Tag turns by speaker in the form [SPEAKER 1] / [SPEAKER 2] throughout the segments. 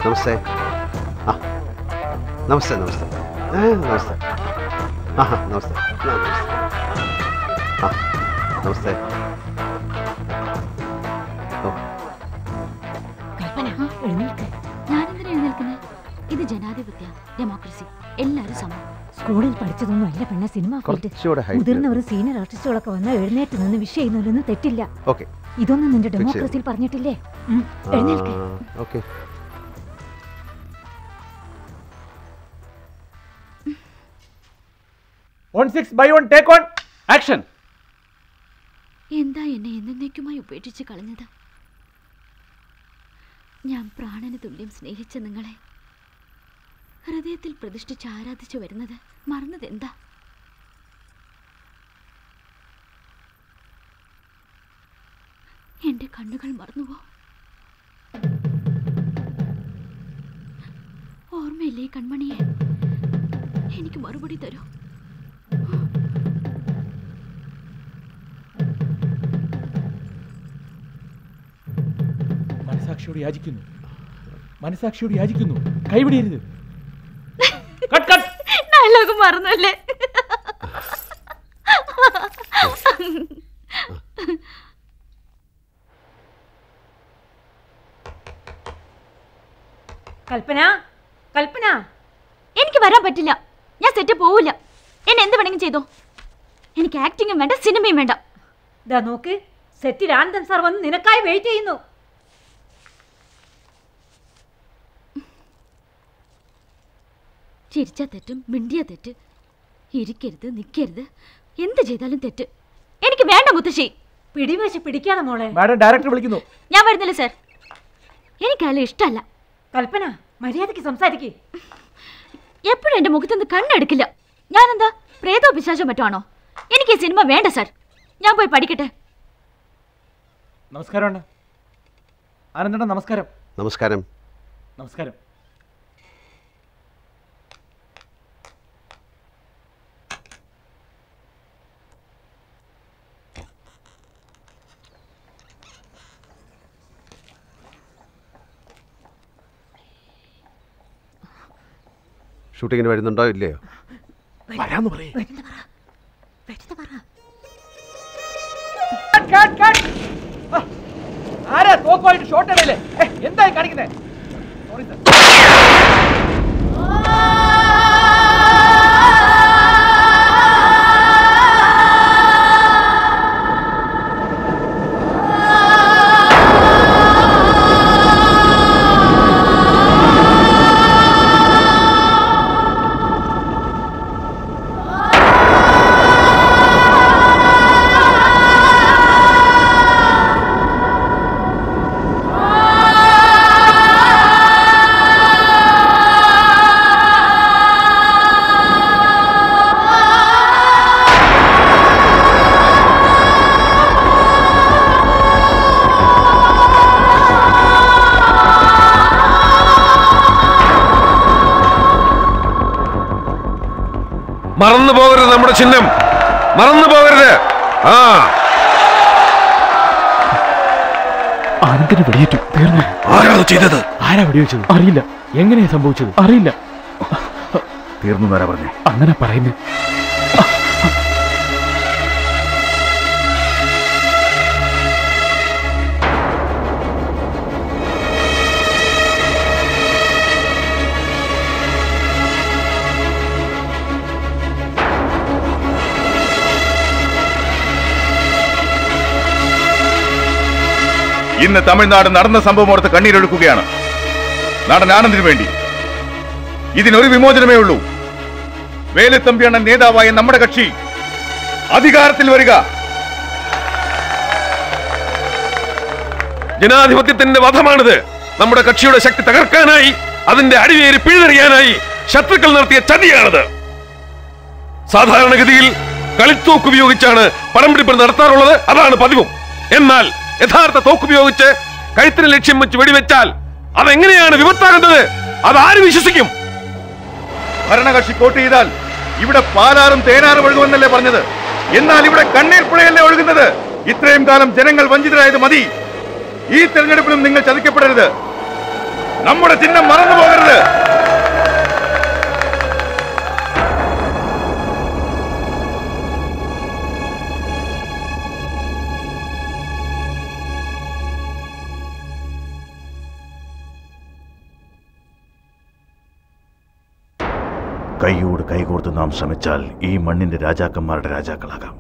[SPEAKER 1] നമസ്തേ ആ നമസ്തേ നമസ്തേ ആ നമസ്തേ ആ ഹാ നമസ്തേ ആ നമസ്തേ ആ നമസ്തേ ഓ
[SPEAKER 2] കൽപ്പന എഴുന്നേൽക്ക്
[SPEAKER 3] ഞാനെന്തിനാ എഴുന്നേൽക്കുന്നത് ഇത് ജനാധിപത്യ ഡെമോക്രസി എല്ലാവരും സമം
[SPEAKER 2] സ്കൂളിൽ പഠിച്ചതൊന്നും അല്ല പെണ്ണ സിനിമ ഫീൽഡ്
[SPEAKER 1] കുറച്ചുകൂടെ ഹൈറ്റ്
[SPEAKER 2] മുതിർന്നവരും സീനിയർ ആർട്ടിസ്റ്റുകളൊക്കെ വന്ന് എഴുന്നേറ്റ് നിന്ന് വിഷ് ചെയ്യുന്നതിലൊന്നും തെറ്റില്ല
[SPEAKER 1] ഓക്കെ
[SPEAKER 2] ഇതൊന്നും നിന്റെ
[SPEAKER 1] ചെയ്തു.
[SPEAKER 2] ഡെമോക്രസിയിൽ പറഞ്ഞിട്ടില്ലേ ഉം, എഴുന്നേൽക്ക്
[SPEAKER 1] okay
[SPEAKER 4] one six by one take on action
[SPEAKER 3] എന്താ എന്നെ എന്നേക്കുമായി ഉപേക്ഷിച്ച് കളഞ്ഞത് ഞാൻ പ്രാണന് തുല്യം സ്നേഹിച്ച നിങ്ങളെ ഹൃദയത്തിൽ പ്രതിഷ്ഠിച്ച് ആരാധിച്ചു വരുന്നത് മറന്നത് എന്താ എന്റെ കണ്ണുകൾ മറന്നുവോ ഓർമ്മയില്ലേ ഈ കൺമണിയെ എനിക്ക് മറുപടി തരൂ
[SPEAKER 4] മനസാക്ഷിയോട് യാചിക്കുന്നു മനസാക്ഷിയോട് യാചിക്കുന്നു കൈവിടരുത് കട്ട് കട്ട്
[SPEAKER 3] ഡയലോഗ് മറന്നല്ലേ
[SPEAKER 2] കൽപ്പന കൽപ്പന
[SPEAKER 3] എനിക്ക് വരാൻ പറ്റില്ല ഞാൻ സെറ്റ് പോവില്ല എന്നെ എന്ത് വേണമെങ്കിലും ചെയ്തോ എനിക്ക് ആക്ടിങ്ങും വേണ്ട സിനിമയും വേണ്ട
[SPEAKER 2] ദാ നോക്ക് സെറ്റിൽ ആനന്ദൻ സാർ വന്ന് നിനക്കായി വെയിറ്റ് ചെയ്യുന്നു
[SPEAKER 3] ചിരിച്ച തെറ്റും മിണ്ടിയ തെറ്റ് ഇരിക്കരുത് നിൽക്കരുത് എന്ത് ചെയ്താലും തെറ്റ് എനിക്ക് വേണ്ട മുത്തശ്ശി
[SPEAKER 2] പിടിവശി പിടിക്കാതെ മോളെ
[SPEAKER 4] മാഡം ഡയറക്ടർ വിളിക്കുന്നു
[SPEAKER 3] ഞാൻ വരുന്നില്ല സർ എനിക്കയാളെ ഇഷ്ടമല്ല
[SPEAKER 2] കൽപ്പന മര്യാദയ്ക്ക് സംസാരിക്കേ
[SPEAKER 3] എപ്പോഴും എൻ്റെ മുഖത്തുനിന്ന് കണ്ണെടുക്കില്ല ഞാനെന്താ പ്രേതോ പിശാചോ മറ്റോ ആണോ എനിക്ക് ഈ സിനിമ വേണ്ട സർ ഞാൻ പോയി പഠിക്കട്ടെ
[SPEAKER 4] നമസ്കാരം അണ്ണ ആനന്ദണ്ണ നമസ്കാരം
[SPEAKER 1] നമസ്കാരം
[SPEAKER 4] നമസ്കാരം
[SPEAKER 1] ഷൂട്ടിങ്ങിന് വരുന്നുണ്ടോ ഇല്ലയോ
[SPEAKER 4] വരാന്ന് പറയേ ആരാ തോക്കുമായിട്ട് ഷോട്ട് ഇടയില്ലേ എന്തായി കാണിക്കുന്നേ സോറി സർ
[SPEAKER 5] മറന്നു പോകരുത് നമ്മുടെ ചിഹ്നം മറന്നു പോകരുത് ആ
[SPEAKER 4] ആനന്ദിന് വെടിയേറ്റു തീർന്നു
[SPEAKER 5] ആരാണ് ചെയ്തത്
[SPEAKER 4] ആരാ വെടിവെച്ചത് അറിയില്ല എങ്ങനെയാ സംഭവിച്ചത് അറിയില്ല
[SPEAKER 5] തീർന്നു നേരെ പറഞ്ഞേ
[SPEAKER 4] അങ്ങനെ പറയുന്നു
[SPEAKER 6] ഇന്ന് തമിഴ്നാട് നടന്ന സംഭവം ഓർത്ത് കണ്ണീരൊഴുക്കുകയാണ് നടൻ ആനന്ദിനു വേണ്ടി ഇതിനൊരു വിമോചനമേ ഉള്ളൂ വേലുത്തമ്പിയണ്ണൻ നേതാവായ നമ്മുടെ കക്ഷി അധികാരത്തിൽ വരിക
[SPEAKER 5] ജനാധിപത്യത്തിന്റെ വധമാണിത് നമ്മുടെ കക്ഷിയുടെ ശക്തി തകർക്കാനായി അതിന്റെ അടിവേര് പിഴുതെറിയാനായി ശത്രുക്കൾ നടത്തിയ ചതിയാണിത് സാധാരണഗതിയിൽ കളിത്തോക്ക് ഉപയോഗിച്ചാണ് പടംപിടിപ്പ് നടത്താറുള്ളത് അതാണ് പതിവും എന്നാൽ യഥാർത്ഥ തോക്കുപയോഗിച്ച് കഴുത്തിന് ലക്ഷ്യം വെച്ച് വെടിവെച്ചാൽ അതെങ്ങനെയാണ് വിപത്താകുന്നത് അതാര് വിശ്വസിക്കും
[SPEAKER 6] ഭരണകക്ഷി വോട്ട് ചെയ്താൽ ഇവിടെ പാലാറും തേനാറും ഒഴുകുമെന്നല്ലേ പറഞ്ഞത് എന്നാൽ ഇവിടെ കണ്ണീർ പുഴയല്ലേ ഒഴുകുന്നത് ഇത്രയും കാലം ജനങ്ങൾ വഞ്ചിതരായത് മതി ഈ തെരഞ്ഞെടുപ്പിലും നിങ്ങൾ ചതിക്കപ്പെടരുത് നമ്മുടെ ചിഹ്നം മറന്നു പോകരുത് കൈയോട് കൈകോർത്ത് നാം ശ്രമിച്ചാൽ ഈ മണ്ണിന്റെ രാജാക്കന്മാരുടെ രാജാക്കളാകാം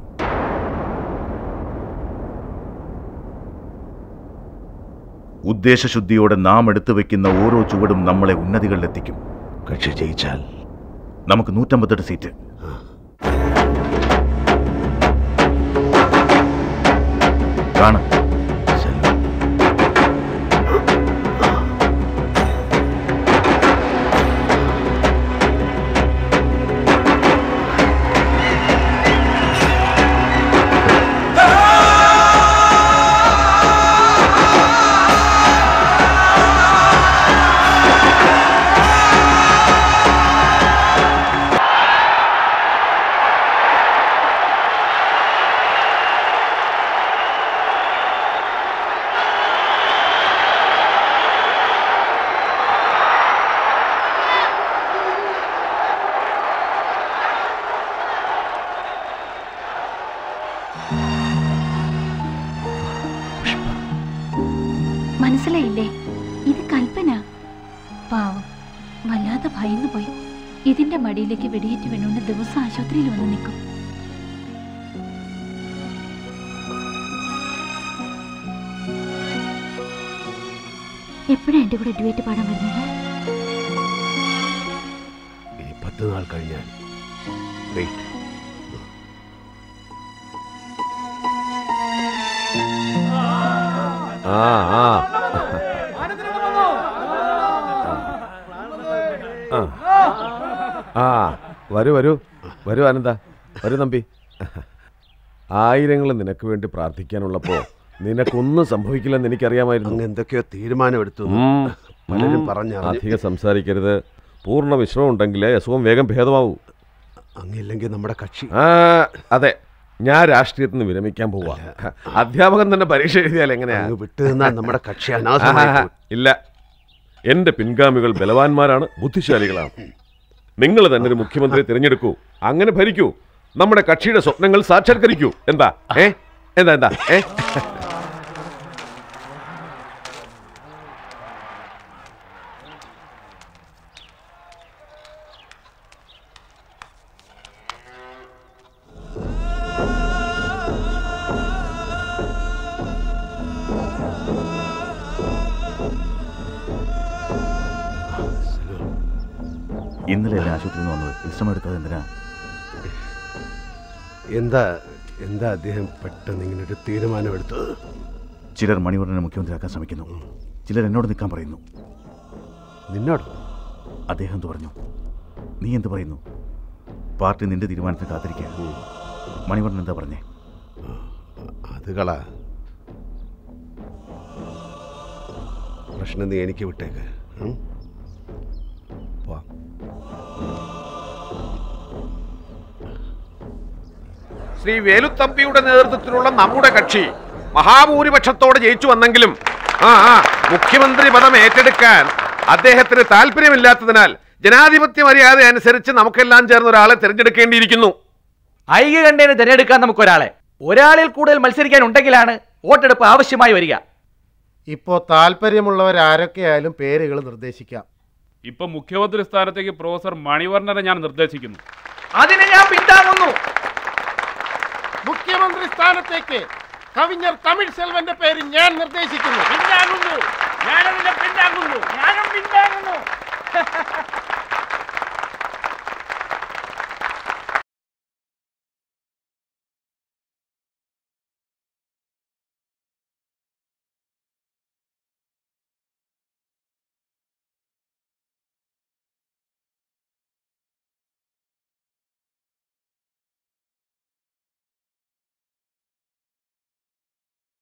[SPEAKER 6] ഉദ്ദേശശുദ്ധിയോടെ നാം എടുത്തു വെക്കുന്ന ഓരോ ചുവടും നമ്മളെ ഉന്നതികളിലെത്തിക്കും
[SPEAKER 1] കക്ഷി ജയിച്ചാൽ
[SPEAKER 6] നമുക്ക് നൂറ്റമ്പത്തെട്ട് സീറ്റ് കാണാം
[SPEAKER 1] ചെല്ലാം
[SPEAKER 3] മനസ്സിലായില്ലേ ഇത് കൽപ്പന പാവം വല്ലാതെ ഭയന്നു പോയി ഇതിന്റെ മടിയിലേക്ക് വെടിയേറ്റ് വീണുകൊണ്ട് ദിവസം ആശുപത്രിയിൽ വന്ന് നിൽക്കും എപ്പോഴാ എന്റെ കൂടെ ഡ്യുവേറ്റ് പാടാൻ വരുന്നത്
[SPEAKER 1] ഇനി പത്ത് നാൾ കഴിഞ്ഞാൽ വെയിറ്റ്
[SPEAKER 5] ആ ആ ആ. ആ വരൂ വരൂ വരൂ ആനന്ദ വരൂ തമ്പി ആയിരങ്ങൾ നിനക്ക് വേണ്ടി പ്രാർത്ഥിക്കാനുള്ളപ്പോ നിനക്കൊന്നും സംഭവിക്കില്ലെന്ന് എനിക്കറിയാമായിരുന്നു
[SPEAKER 1] അങ്ങ് എന്തൊക്കെയോ തീരുമാനമെടുത്തു
[SPEAKER 5] ഉം.
[SPEAKER 1] പലരും
[SPEAKER 5] ഉം.
[SPEAKER 1] പറഞ്ഞറിഞ്ഞു.
[SPEAKER 5] അധികം സംസാരിക്കരുത് പൂർണ്ണ വിശ്രമം ഉണ്ടെങ്കിലേ അസുഖം വേഗം ഭേദമാവൂ
[SPEAKER 1] അങ്ങില്ലെങ്കിൽ നമ്മുടെ കക്ഷി
[SPEAKER 5] ആ അതെ ഞാൻ രാഷ്ട്രീയത്തിൽ നിന്ന് വിരമിക്കാൻ പോവാ അധ്യാപകൻ തന്നെ പരീക്ഷ എഴുതിയാൽ എങ്ങനെയാ
[SPEAKER 1] അങ്ങ് വിട്ടു നിന്നാൽ നമ്മുടെ കക്ഷി അനാഥമായി
[SPEAKER 5] ആഹാ,
[SPEAKER 1] പോകും.
[SPEAKER 5] ഇല്ല എന്റെ പിൻഗാമികൾ ബലവാന്മാരാണ് ബുദ്ധിശാലികളാണ് നിങ്ങൾ തന്നെ ഒരു മുഖ്യമന്ത്രി തിരഞ്ഞെടുക്കൂ അങ്ങനെ ഭരിക്കൂ നമ്മുടെ കക്ഷിയുടെ സ്വപ്നങ്ങൾ സാക്ഷാത്കരിക്കൂ എന്താ ഏ എന്താ എന്താ ഏ
[SPEAKER 6] ഇന്നലെ അല്ലേ ആശുപത്രിയിൽ നിന്ന് വന്നത് വിശ്രമം എടുക്കാതെ എന്തിനാ
[SPEAKER 1] എന്താ എന്താ അദ്ദേഹം പെട്ടെന്ന് ഇങ്ങനെ ഒരു തീരുമാനമെടുത്തത്
[SPEAKER 6] ചിലർ മണിവർണ്ണനെ മുഖ്യമന്ത്രിയാക്കാൻ ശ്രമിക്കുന്നു ചിലർ എന്നോട് നിൽക്കാൻ പറയുന്നു
[SPEAKER 1] നിന്നോട്
[SPEAKER 6] അദ്ദേഹം എന്ത് പറഞ്ഞു നീ എന്ത് പറയുന്നു പാർട്ടി നിന്റെ തീരുമാനത്തിന് കാത്തിരിക്കുക മണിവർണ്ണൻ എന്താ പറഞ്ഞേ
[SPEAKER 1] അത് കള പ്രശ്നം നീ എനിക്ക് വിട്ടേക്ക് ഉം? പോവാം
[SPEAKER 5] ശ്രീ വേലുത്തമ്പിയുടെ നേതൃത്വത്തിലുള്ള നമ്മുടെ കക്ഷി മഹാഭൂരിപക്ഷത്തോടെ ജയിച്ചു വന്നെങ്കിലും ആ ആ മുഖ്യമന്ത്രി പദം ഏറ്റെടുക്കാൻ അദ്ദേഹത്തിന് താല്പര്യമില്ലാത്തതിനാൽ ജനാധിപത്യ മര്യാദ അനുസരിച്ച് നമുക്കെല്ലാം ചേർന്ന് ഒരാളെ തിരഞ്ഞെടുക്കേണ്ടിയിരിക്കുന്നു
[SPEAKER 4] ഐക്യകണ്ഠേന തിരഞ്ഞെടുക്കാൻ നമുക്ക് ഒരാളെ ഒരാളിൽ കൂടുതൽ മത്സരിക്കാൻ ഉണ്ടെങ്കിലാണ് വോട്ടെടുപ്പ് ആവശ്യമായി വരിക
[SPEAKER 7] ഇപ്പോൾ താല്പര്യമുള്ളവരാരൊക്കെയായാലും പേരുകൾ നിർദ്ദേശിക്കാം
[SPEAKER 8] ഇപ്പൊ മുഖ്യമന്ത്രി സ്ഥാനത്തേക്ക് പ്രൊഫസർ മണിവർണ്ണനെ ഞാൻ നിർദ്ദേശിക്കുന്നു
[SPEAKER 4] അതിനെ ഞാൻ പിന്താങ്ങുന്നു
[SPEAKER 7] മുഖ്യമന്ത്രി സ്ഥാനത്തേക്ക് കവിഞ്ഞർ തമിഴ് സെൽവന്റെ പേര് ഞാൻ നിർദ്ദേശിക്കുന്നു
[SPEAKER 8] ഞാനതിനെ പിന്താങ്ങുന്നു ഞാനും പിന്താങ്ങുന്നു